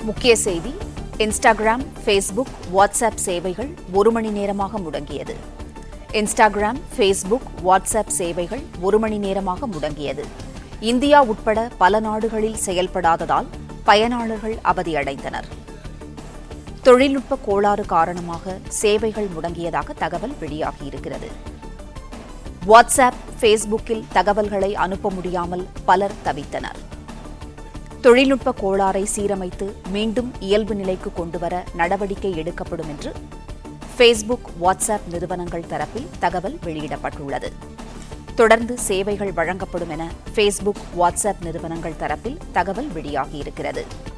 முக்கிய செய்தி Instagram Facebook WhatsApp சேவைகள் ஒரு மணி நேரமாக முடங்கியது இன்ஸ்டாகிராம் ஃபேஸ்புக் வாட்ஸ்அப் சேவைகள் ஒரு மணி நேரமாக முடங்கியது இந்தியா உட்பட பல நாடுகளில் செயல்படாததால் பயனாளர்கள் அவதியடைந்தனர் தொழில்நுட்ப கோளாறு காரணமாக சேவைகள் முடங்கியதாக தகவல் வெளியாகியிருக்கிறது வாட்ஸ்அப் ஃபேஸ்புக்கில் தகவல்களை அனுப்ப முடியாமல் பலர் தவித்தனர் தொழில்நுட்ப கோளாறை சீரமைத்து மீண்டும் இயல்பு நிலைக்கு கொண்டுவர நடவடிக்கை எடுக்கப்படும் என்று ஃபேஸ்புக் வாட்ஸ்அப் நிறுவனங்கள் தரப்பில் தகவல் வெளியிடப்பட்டுள்ளது தொடர்ந்து சேவைகள் வழங்கப்படும் என ஃபேஸ்புக் வாட்ஸ்அப் நிறுவனங்கள் தரப்பில் தகவல் வெளியாகியிருக்கிறது